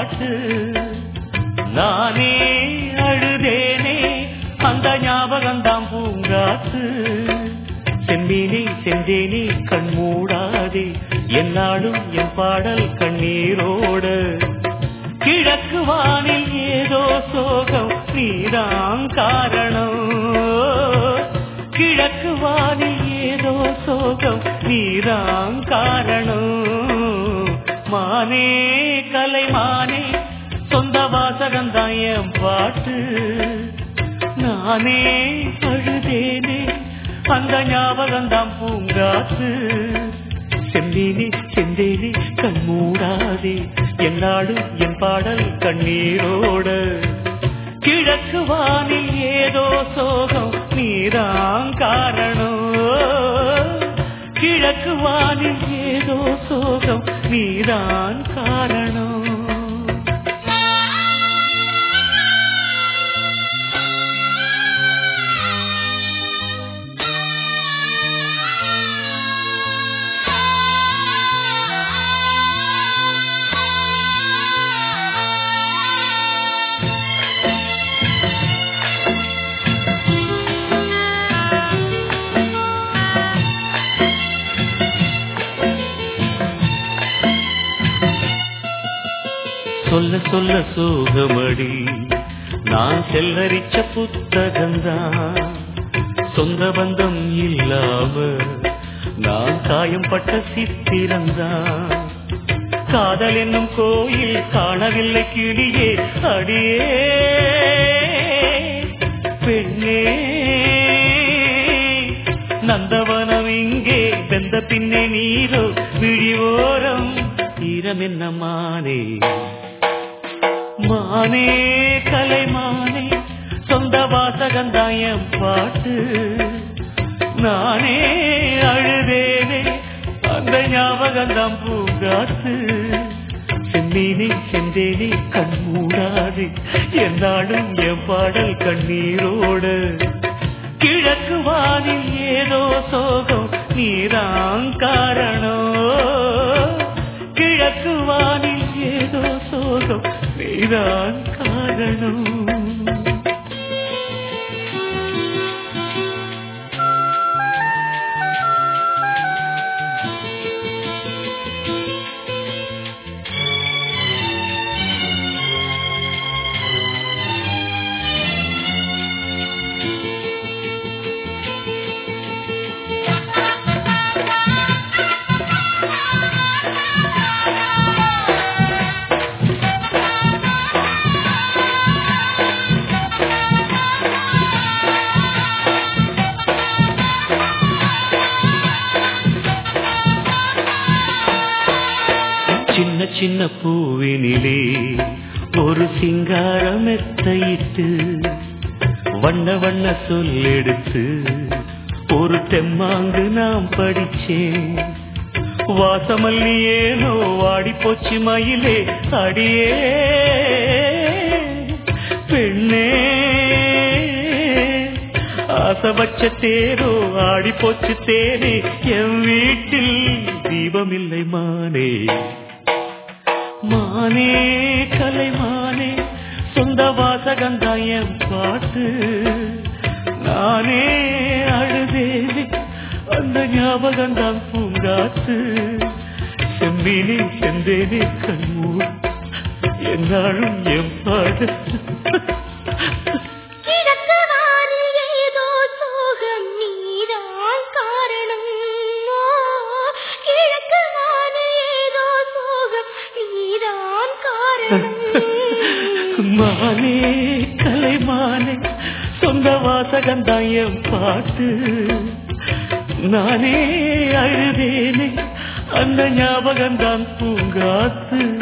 பாட்டு நானே அழுதேனே அந்த ஞாபகம்தான் பூங்காத்து செம்மீனே செந்தேனே கண் மூடாதே என்னாலும் என் பாடல் கண்ணீரோடு கிழக்கு வானில் ஏதோ சோகம் நீதான் காரணம் கிழக்கு வானில் ஏதோ சோகம் நீதான் காரணம் மானே கலைமானே சொந்த வாசகந்தான் என் பாட்டு நானே அழுதேனே அந்த ஞாபகம்தான் பூங்காத்து செந்தேனே செந்தேனே கண் மூடாதே என்னாலும் என் பாடல் கண்ணீரோடு கிழக்கு வானில் ஏதோ சோகம் நீதான் காரணம் கிழக்கு வானில் ஏதோ சோகம் நீதான் காரணம் சொல்ல சொல்ல சோகமடி நான் செல்லரிச்ச புத்தகந்தான் சொந்த பந்தம் இல்லாம நான் காயம் பட்ட சித்திரந்தான் காதல் என்னும் கோயில் காணவில்லை கிளியே அடியே பெண்ணே நந்தவனம் இங்கே வெந்த பின்னே நீரோ விழிவோரம் ஈரம் என்ன மானே மானே கலைமானே சொந்த வாசகந்தாயம் பாட்டு நானே அழுதேனே அந்த ஞாபகம்தான் பூங்காத்து செம்மீனே செந்தேனே கண் மூடாது என்னாலும் என் பாடல் கண்ணீரோடு கிழக்கு வானில் ஏதோ சோகம் நீதான் காரணம் கிழக்கு வானில் ஏதோ சோகம் நீதான் காரணம் சின்ன சின்ன பூவினிலே ஒரு சிங்காரம் எத்தையிட்டு வண்ண வண்ண சொல்லெடுத்து ஒரு தெம்மாங்கு நாம் படிச்சேன் வாசமல்லி ஏனோ வாடி போச்சு மயிலே அடியே பெண்ணே ஆசபட்ச தேரோ ஆடி போச்சு தேனே என் வீட்டில் தீபமில்லை மானே மானே கலைமானே சொந்த வாசகந்தாயம் பாட்டு நானே அழுதேனே அந்த ஞாபகம்தான் பூங்காத்து செம்மீனே செந்தேனே கண்மூர் என்னாலும் என் பாடு கிழக்கு வானில் ஏதோ சோகம் நீதான் காரணம் ஓ, கிழக்கு வானில் ஏதோ சோகம் நீதான் காரணம் மானே கலைமானே சொந்த வாசகந்தாயம் பாட்டு நானே அழுதேனே அந்த ஞாபகம்தான் பூங்காத்து